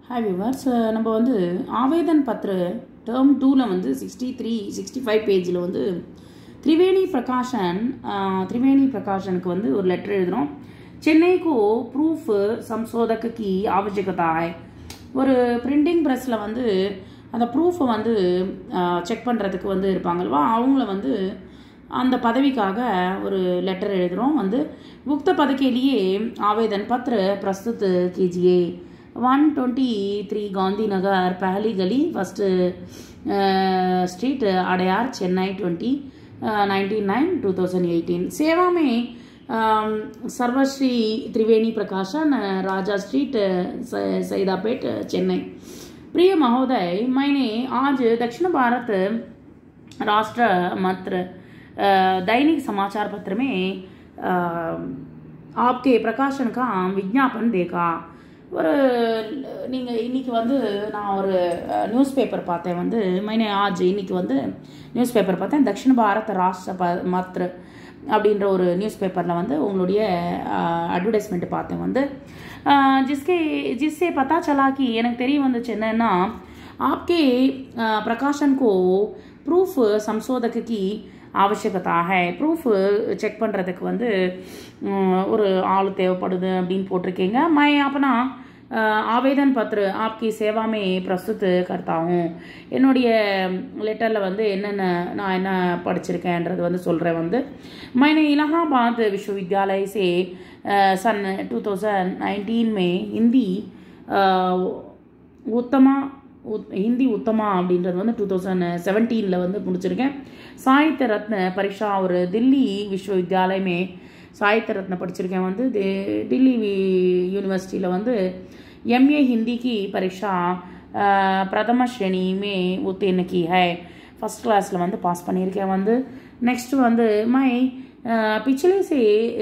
hi viewers நம்ம வந்து ஆவேதன் பத்ர term டூவில் வந்து சிக்ஸ்டி த்ரீ சிக்ஸ்டி ஃபைவ் பேஜில் வந்து त्रिवेणी प्रकाशन त्रिवेणी प्रकाशனுக்கு வந்து ஒரு லெட்டர் எழுதுகிறோம் சென்னைக்கு ப்ரூஃப் சம்சோதக கி आवश्यकता है ஒரு பிரிண்டிங் ப்ரெஸ்ஸில் வந்து அந்த ப்ரூஃபை வந்து செக் பண்ணுறதுக்கு வந்து இருப்பாங்கல்வா அவங்கள வந்து அந்த பதவிக்காக ஒரு லெட்டர் எழுதுகிறோம் வந்து உக்த பதக்கேலியே ஆவேதன் பத்ர பிரஸ்துத் कीजिए one twenty three Gandhi Nagar पहली गली first street Adyar Chennai twenty ninety nine two thousand eighteen सेवा में सर्वश्री त्रिवेणी प्रकाशन राजा स्ट्रीट सैदापेट चेन्नई प्रिय महोदय मैंने आज दक्षिण भारत राष्ट्र मत्र दैनिक समाचार पत्र में आपके प्रकाशन का विज्ञापन देखा ஒரு நீங்கள் இன்றைக்கி வந்து நான் ஒரு நியூஸ் பேப்பர் பார்த்தேன் வந்து மைனே ஆஜ் இன்னைக்கு வந்து நியூஸ் பேப்பர் பார்த்தேன் தக்ஷிண பாரத் ராஷ்டிர ப மாத்ரு அப்படின்ற ஒரு நியூஸ் பேப்பரில் வந்து உங்களுடைய அட்வர்டைஸ்மெண்ட் பார்த்தேன் வந்து ஜிஸ்கே ஜிஸ்ஸே பத்தா சலா கி எனக்கு தெரிய வந்துச்சு என்னன்னா ஆப்கே பிரகாஷன் கோ ப்ரூஃப் சம்சோதக்கு கி आवश्यकता है ப்ரூஃப் செக் பண்ணுறதுக்கு வந்து ஒரு ஆள் தேவைப்படுது அப்படின்னு போட்டிருக்கீங்க மை அப்பனா ஆவேதன் பத்ரு ஆப்கி சேவாமே பிரஸ்துத் கர்த்தாவும் என்னுடைய லெட்டரில் வந்து என்னென்ன நான் என்ன படிச்சிருக்கேன்றது வந்து சொல்கிறேன் வந்து मैंने इलाहाबाद विश्वविद्यालय से सन 2019 में हिंदी உத்தமா ஹிந்தி உத்தமா அப்படின்றது வந்து டூ தௌசண்ட் செவன்டீனில் வந்து முடிச்சிருக்கேன் சாகித்ய ரத்ன பரீட்சா ஒரு தில்லி விஸ்வவித்யாலயமே சாகித்ய ரத்ன படிச்சிருக்கேன் வந்து தில்லி யூனிவர்சிட்டியில் வந்து எம்ஏ ஹிந்தி கி பரீட்சா பிரதம ஸ்ரேணியுமே உத்தீர்ண கி ஹை ஃபஸ்ட் கிளாஸில் வந்து பாஸ் பண்ணியிருக்கேன் வந்து நெக்ஸ்ட் வந்து மை पिछले से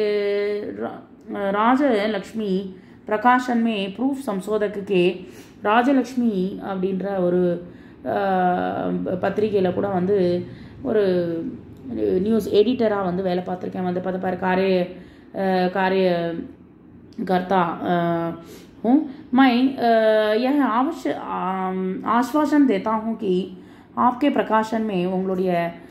ராஜலக்ஷ்மி பிரகாஷன் மே ப்ரூஃப் சம்சோதக்கு ராஜலக்ஷ்மி அப்படின்ற ஒரு பத்திரிகையில் கூட வந்து ஒரு நியூஸ் எடிட்டராக வந்து வேலை பார்த்துருக்கேன் வந்து பார்த்து பாரு காரிய காரிய கர்த்தா हूँ मैं यह अवश्य आश्वासन देता हूँ कि आपके प्रकाशन में உங்களுடைய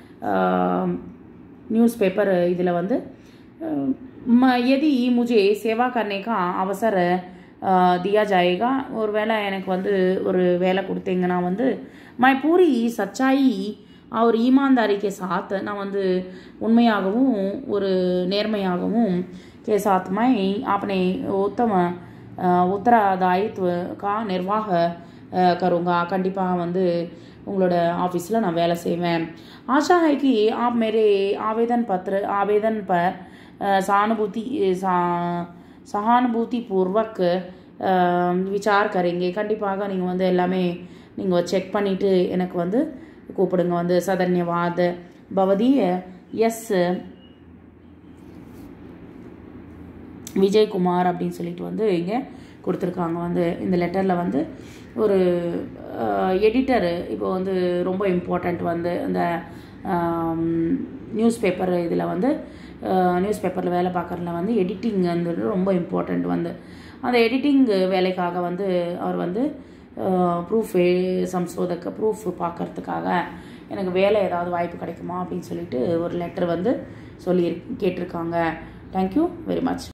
न्यूज़ पेपर இதில் வந்து यदि मुझे सेवा करने का अवसर दिया जाएगा ஒரு வேளை எனக்கு வந்து ஒரு வேலை கொடுத்தீங்கன்னா வந்து மை பூரி சச்சாயி அவர் ஈமான்தாரிக்கு சாத் நான் வந்து உண்மையாகவும் ஒரு நேர்மையாகவும் கே சாத் மை आपने உத்தம உத்தரதாயித்வ கா நிர்வாக கருங்கா கண்டிப்பாக வந்து உங்களோட ஆஃபீஸில் நான் வேலை செய்வேன் आशा है कि आप मेरे आवेदन पत्र आवेदन पर सहानुभूति சகானுபூதிபூர்வக் விசார் கரீங்க கண்டிப்பாக நீங்கள் வந்து எல்லாமே நீங்கள் செக் பண்ணிவிட்டு எனக்கு வந்து கூப்பிடுங்க வந்து சதன்யவாத் பவதி எஸ் விஜயகுமார் அப்படின்னு சொல்லிட்டு வந்து இங்கே கொடுத்துருக்காங்க வந்து இந்த லெட்டரில் வந்து ஒரு எடிட்டர் இப்போ வந்து ரொம்ப இம்பார்ட்டண்ட் வந்து இந்த நியூஸ் பேப்பர் இதில் வந்து நியூஸ் பேப்பரில் வேலை பார்க்குறதுல வந்து எடிட்டிங் வந்து ரொம்ப இம்பார்ட்டண்ட் வந்து அந்த எடிட்டிங் வேலைக்காக வந்து அவர் வந்து ப்ரூஃப் சம்சோதக்க ப்ரூஃப் பார்க்கறதுக்காக எனக்கு வேலை ஏதாவது வாய்ப்பு கிடைக்குமா அப்படின்னு சொல்லிட்டு ஒரு லெட்டர் வந்து சொல்லி கேட்டிருக்காங்க தேங்க்யூ வெரி மச்